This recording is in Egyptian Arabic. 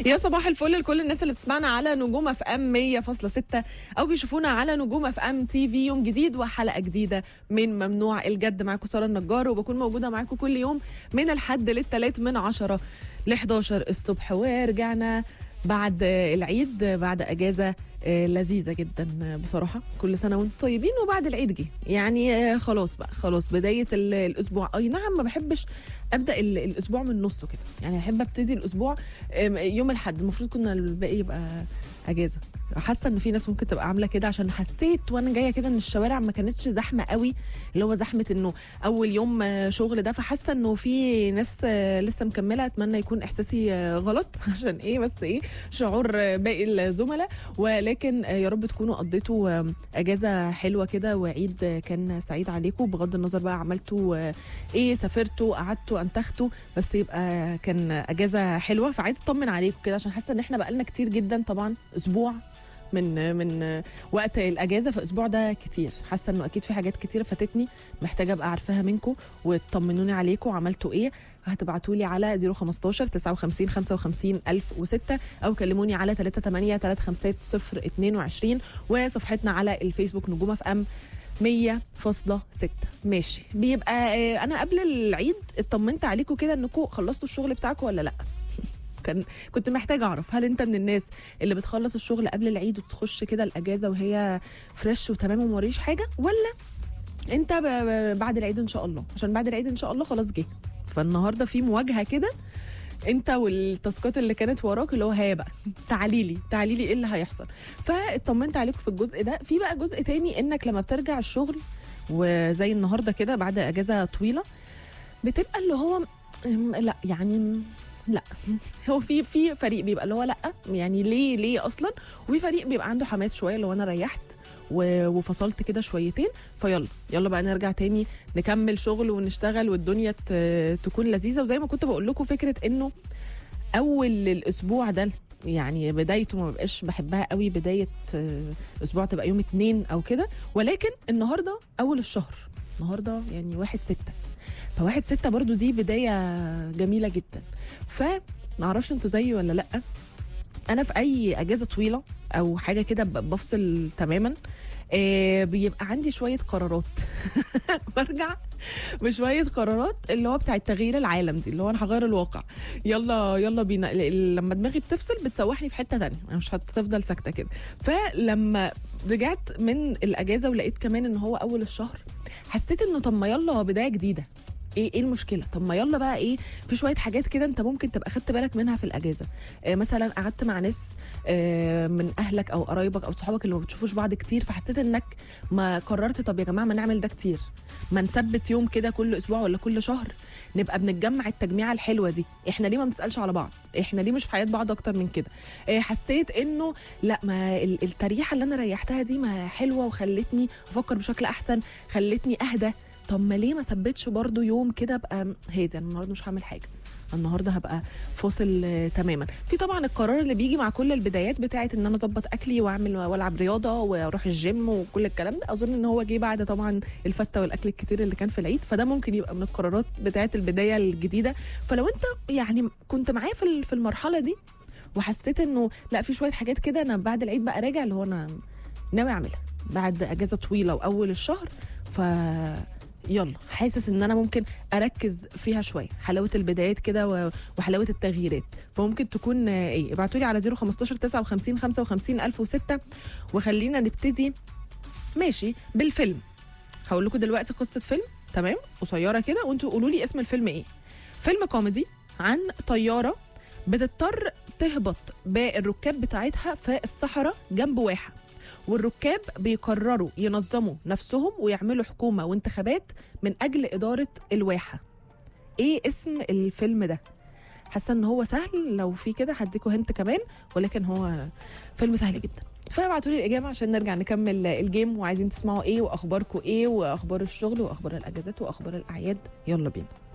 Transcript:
يا صباح الفل لكل الناس اللي بتسمعنا على نجوم اف ام 100.6 او بيشوفونا على نجوم اف ام تي في يوم جديد وحلقه جديده من ممنوع الجد معاكم ساره النجار وبكون موجوده معاكم كل يوم من الحد للثلاث من 10 ل 11 الصبح ورجعنا بعد العيد بعد اجازه لذيذه جدا بصراحه كل سنه وانتم طيبين وبعد العيد جه يعني خلاص بقى خلاص بدايه الاسبوع اي نعم ما بحبش ابدا الاسبوع من نصه كده يعني احب ابتدي الاسبوع يوم الاحد المفروض كنا الباقي يبقى اجازه حاسه ان في ناس ممكن تبقى عامله كده عشان حسيت وانا جايه كده ان الشوارع ما كانتش زحمه قوي اللي هو زحمه انه اول يوم شغل ده فحاسه انه في ناس لسه مكمله اتمنى يكون احساسي غلط عشان ايه بس ايه شعور باقي الزملاء ولكن يا رب تكونوا قضيتوا اجازه حلوه كده وعيد كان سعيد عليكم بغض النظر بقى عملتوا ايه سافرتوا قعدتوا انتختوا بس يبقى كان اجازه حلوه فعايز اطمن عليكم كده عشان حاسه ان احنا بقالنا كتير جدا طبعا اسبوع من من وقت الاجازه فالاسبوع ده كتير حاسه انه اكيد في حاجات كتيره فاتتني محتاجه ابقى عارفاها منكم وتطمنوني عليكم عملتوا ايه هتبعتوا لي على 015 59 55 1006 او كلموني على 38 350 022 وصفحتنا على الفيسبوك نجومه في ام 100.6 ماشي بيبقى انا قبل العيد اطمنت عليكم كده انكم خلصتوا الشغل بتاعكم ولا لا كان كنت محتاجه اعرف هل انت من الناس اللي بتخلص الشغل قبل العيد وتخش كده الاجازه وهي فريش وتمام وموريش حاجه ولا انت بعد العيد ان شاء الله عشان بعد العيد ان شاء الله خلاص جه فالنهارده في مواجهه كده انت والتاسكات اللي كانت وراك اللي هو هي بقى تعالي لي تعالي لي ايه اللي هيحصل فاطمنت عليكم في الجزء ده في بقى جزء تاني انك لما بترجع الشغل وزي النهارده كده بعد اجازه طويله بتبقى اللي هو لا يعني لا هو في في فريق بيبقى اللي هو لا يعني ليه ليه اصلا وفي فريق بيبقى عنده حماس شويه اللي هو انا ريحت وفصلت كده شويتين فيلا يلا بقى نرجع تاني نكمل شغل ونشتغل والدنيا تكون لذيذه وزي ما كنت بقول لكم فكره انه اول الاسبوع ده يعني بدايته ما بقاش بحبها قوي بدايه اسبوع تبقى يوم اتنين او كده ولكن النهارده اول الشهر النهارده يعني واحد ستة فواحد ستة برضو دي بداية جميلة جدا فمعرفش انتوا زيي ولا لأ أنا في أي أجازة طويلة أو حاجة كده بفصل تماما آه بيبقى عندي شوية قرارات برجع بشوية قرارات اللي هو بتاع تغيير العالم دي اللي هو أنا هغير الواقع يلا يلا بينا لما دماغي بتفصل بتسوحني في حتة تانية أنا مش هتفضل ساكتة كده فلما رجعت من الأجازة ولقيت كمان إن هو أول الشهر حسيت إنه طب ما يلا بداية جديدة ايه ايه المشكله طب ما يلا بقى ايه في شويه حاجات كده انت ممكن تبقى خدت بالك منها في الاجازه آه مثلا قعدت مع ناس آه من اهلك او قرايبك او صحابك اللي ما بتشوفوش بعض كتير فحسيت انك ما قررت طب يا جماعه ما نعمل ده كتير ما نثبت يوم كده كل اسبوع ولا كل شهر نبقى بنتجمع التجميعه الحلوه دي احنا ليه ما بنسالش على بعض احنا ليه مش في حياه بعض اكتر من كده آه حسيت انه لا ما التريحه اللي انا ريحتها دي ما حلوه وخلتني افكر بشكل احسن خلتني اهدى طب ما ليه ما ثبتش برضو يوم كده ابقى هادي انا النهارده مش هعمل حاجه النهارده هبقى فاصل تماما في طبعا القرار اللي بيجي مع كل البدايات بتاعه ان انا اظبط اكلي واعمل والعب رياضه واروح الجيم وكل الكلام ده اظن ان هو جه بعد طبعا الفته والاكل الكتير اللي كان في العيد فده ممكن يبقى من القرارات بتاعه البدايه الجديده فلو انت يعني كنت معايا في في المرحله دي وحسيت انه لا في شويه حاجات كده انا بعد العيد بقى راجع اللي هو انا ناوي اعملها بعد اجازه طويله واول الشهر ف يلا حاسس ان انا ممكن اركز فيها شويه حلاوه البدايات كده وحلاوه التغييرات فممكن تكون ايه ابعتوا لي على 015 59 55 1006 وخلينا نبتدي ماشي بالفيلم هقول لكم دلوقتي قصه فيلم تمام قصيره كده وانتوا قولوا لي اسم الفيلم ايه فيلم كوميدي عن طياره بتضطر تهبط بالركاب بتاعتها في الصحراء جنب واحه والركاب بيقرروا ينظموا نفسهم ويعملوا حكومه وانتخابات من اجل اداره الواحه ايه اسم الفيلم ده حاسه ان هو سهل لو في كده هديكوا هنت كمان ولكن هو فيلم سهل جدا فابعتوا لي الاجابه عشان نرجع نكمل الجيم وعايزين تسمعوا ايه واخباركم ايه واخبار الشغل واخبار الاجازات واخبار الاعياد يلا بينا